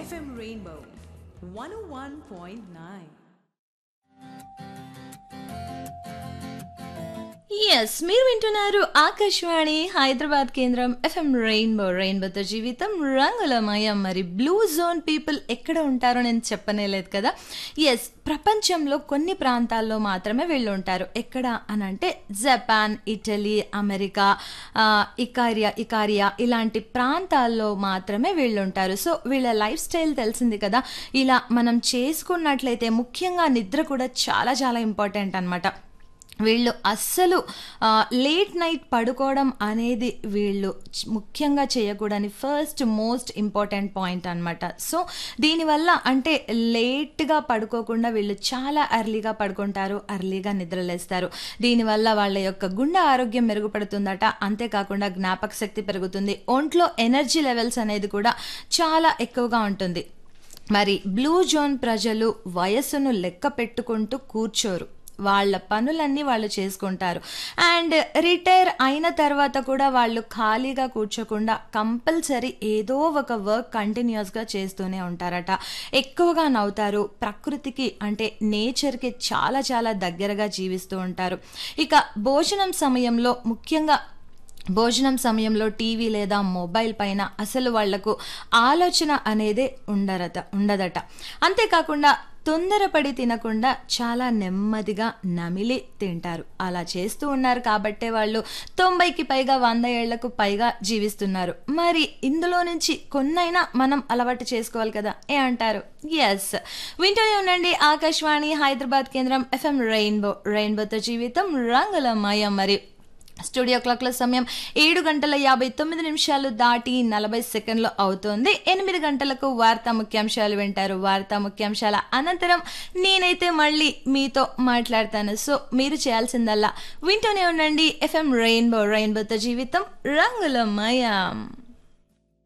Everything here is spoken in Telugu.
FM Rainbow 101.9. ఎస్ మీరు వింటున్నారు ఆకాశవాణి హైదరాబాద్ కేంద్రం ఎఫ్ఎం రెయిన్బో రెయిన్బోతో జీవితం రంగులమయం మరి బ్లూ జోన్ పీపుల్ ఎక్కడ ఉంటారో నేను చెప్పనేలేదు కదా ఎస్ ప్రపంచంలో కొన్ని ప్రాంతాల్లో మాత్రమే వీళ్ళు ఉంటారు ఎక్కడ అని అంటే జపాన్ ఇటలీ అమెరికా ఆ, ఇకారియా ఇకారియా ఇలాంటి ప్రాంతాల్లో మాత్రమే వీళ్ళు ఉంటారు సో వీళ్ళ లైఫ్ స్టైల్ తెలిసింది కదా ఇలా మనం చేసుకున్నట్లయితే ముఖ్యంగా నిద్ర కూడా చాలా చాలా ఇంపార్టెంట్ అనమాట వీళ్ళు అస్సలు ఆ, లేట్ నైట్ పడుకోవడం అనేది వీళ్ళు చ- ముఖ్యంగా చేయకూడని ఫస్ట్ మోస్ట్ ఇంపార్టెంట్ పాయింట్ అనమాట సో దీనివల్ల అంటే లేట్గా పడుకోకుండా వీళ్ళు చాలా అర్లీగా పడుకుంటారు అర్లీగా నిద్రలేస్తారు దీనివల్ల వాళ్ళ యొక్క గుండె ఆరోగ్యం మెరుగుపడుతుందట అంతేకాకుండా జ్ఞాపక శక్తి పెరుగుతుంది ఒంట్లో ఎనర్జీ లెవెల్స్ అనేది కూడా చాలా ఎక్కువగా ఉంటుంది మరి బ్లూ జోన్ ప్రజలు వయస్సును లెక్క పెట్టుకుంటూ కూర్చోరు వాళ్ళ పనులన్నీ వాళ్ళు చేసుకుంటారు అండ్ రిటైర్ అయిన తర్వాత కూడా వాళ్ళు ఖాళీగా కూర్చోకుండా కంపల్సరీ ఏదో ఒక వర్క్ కంటిన్యూస్గా చేస్తూనే ఉంటారట ఎక్కువగా నవ్వుతారు ప్రకృతికి అంటే నేచర్కి చాలా చాలా దగ్గరగా జీవిస్తూ ఉంటారు ఇక భోజనం సమయంలో ముఖ్యంగా భోజనం సమయంలో టీవీ లేదా మొబైల్ పైన అసలు వాళ్లకు ఆలోచన అనేదే ఉండరట ఉండదట అంతేకాకుండా తొందరపడి తినకుండా చాలా నెమ్మదిగా నమిలి తింటారు అలా చేస్తూ ఉన్నారు కాబట్టే వాళ్ళు తొంభైకి పైగా వంద ఏళ్లకు పైగా జీవిస్తున్నారు మరి ఇందులో నుంచి కొన్నైనా మనం అలవాటు చేసుకోవాలి కదా ఏ అంటారు ఎస్ వింటూనే ఉండండి ఆకాశవాణి హైదరాబాద్ కేంద్రం ఎఫ్ఎం రెయిన్బో రెయిన్బోతో జీవితం రంగులమయం మరి స్టూడియో క్లాక్ల సమయం ఏడు గంటల యాభై తొమ్మిది నిమిషాలు దాటి నలభై సెకండ్లు అవుతోంది ఎనిమిది గంటలకు వార్తా ముఖ్యాంశాలు వింటారు వార్తా ముఖ్యాంశాల అనంతరం నేనైతే మళ్ళీ మీతో మాట్లాడతాను సో మీరు చేయాల్సిందల్లా వింటూనే ఉండండి ఎఫ్ఎం రెయిన్బో రెయిన్బోతో జీవితం రంగులమయం